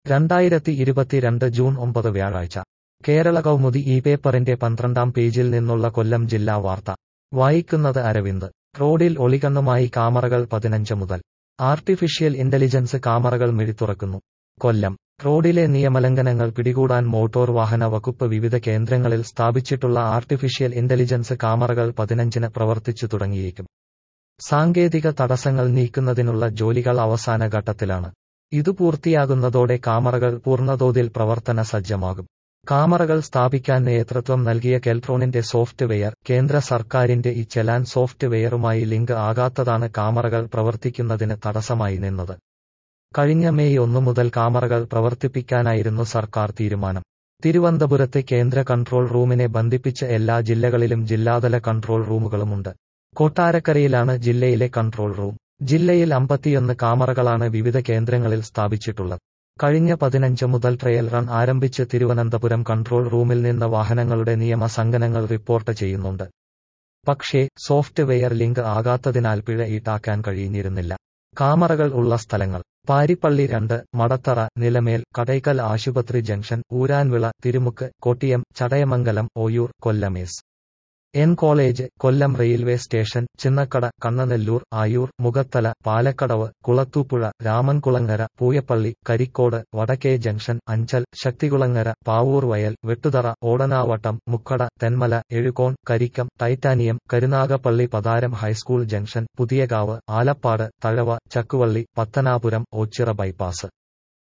രണ്ടായിരത്തി ഇരുപത്തിരണ്ട് ജൂൺ ഒമ്പത് വ്യാഴാഴ്ച കേരള കൗമുദി ഈ പേപ്പറിന്റെ പന്ത്രണ്ടാം പേജിൽ നിന്നുള്ള കൊല്ലം ജില്ലാ വാർത്ത വായിക്കുന്നത് അരവിന്ദ് റോഡിൽ ഒളികണ്ണുമായി കാമറകൾ പതിനഞ്ച് മുതൽ ആർട്ടിഫിഷ്യൽ ഇന്റലിജൻസ് കാമറകൾ മിഴിത്തുറക്കുന്നു കൊല്ലം റോഡിലെ നിയമലംഘനങ്ങൾ പിടികൂടാൻ മോട്ടോർ വാഹന വകുപ്പ് വിവിധ കേന്ദ്രങ്ങളിൽ സ്ഥാപിച്ചിട്ടുള്ള ആർട്ടിഫിഷ്യൽ ഇന്റലിജൻസ് കാമറകൾ പതിനഞ്ചിന് പ്രവർത്തിച്ചു തുടങ്ങിയേക്കും സാങ്കേതിക തടസ്സങ്ങൾ നീക്കുന്നതിനുള്ള ജോലികൾ അവസാന ഘട്ടത്തിലാണ് ഇതു പൂർത്തിയാകുന്നതോടെ കാമറകൾ പൂർണ്ണതോതിൽ പ്രവർത്തന സജ്ജമാകും കാമറകൾ സ്ഥാപിക്കാൻ നേതൃത്വം നൽകിയ കെൽട്രോണിന്റെ സോഫ്റ്റ്വെയർ കേന്ദ്ര സർക്കാരിന്റെ ഈ ചെലാൻ സോഫ്റ്റ്വെയറുമായി ലിങ്ക് ആകാത്തതാണ് കാമറകൾ പ്രവർത്തിക്കുന്നതിന് തടസ്സമായി നിന്നത് കഴിഞ്ഞ മെയ് ഒന്നു മുതൽ കാമറകൾ പ്രവർത്തിപ്പിക്കാനായിരുന്നു സർക്കാർ തീരുമാനം തിരുവനന്തപുരത്ത് കേന്ദ്ര കൺട്രോൾ റൂമിനെ ബന്ധിപ്പിച്ച് എല്ലാ ജില്ലകളിലും ജില്ലാതല കൺട്രോൾ റൂമുകളുമുണ്ട് കൊട്ടാരക്കരയിലാണ് ജില്ലയിലെ കൺട്രോൾ റൂം ജില്ലയിൽ അമ്പത്തിയൊന്ന് കാമറകളാണ് വിവിധ കേന്ദ്രങ്ങളിൽ സ്ഥാപിച്ചിട്ടുള്ളത് കഴിഞ്ഞ പതിനഞ്ച് മുതൽ ട്രയൽ റൺ ആരംഭിച്ച് തിരുവനന്തപുരം കൺട്രോൾ റൂമിൽ നിന്ന് വാഹനങ്ങളുടെ നിയമസംഘനങ്ങൾ റിപ്പോർട്ട് ചെയ്യുന്നുണ്ട് പക്ഷേ സോഫ്റ്റ്വെയർ ലിങ്ക് ആകാത്തതിനാൽ പിഴ ഈടാക്കാൻ കഴിഞ്ഞിരുന്നില്ല കാമറകൾ ഉള്ള സ്ഥലങ്ങൾ പാരിപ്പള്ളി രണ്ട് മടത്തറ നിലമേൽ കടയ്ക്കൽ ആശുപത്രി ജംഗ്ഷൻ ഊരാൻവിള തിരുമുക്ക് കൊട്ടിയം ചടയമംഗലം ഓയൂർ കൊല്ലമേസ് N college Kollam railway station Chinnakada Kannanallur Ayoor Mukhathala Palakkadavu Kulathupuzha Ramankulangara Pooyappally Karikode വടക്കേ ജംഗ്ഷൻ അഞ്ചൽ ശക്തികുളങ്ങര പാവൂർ വയൽ Vettuthara Odanavattom Mukkada Thenmala Ezhukone Karikkom titanium Karunagappally Patharam high school junction Puthiyakavu Alappad Thazhava Chakkuvally Pathanapuram Oachira bypass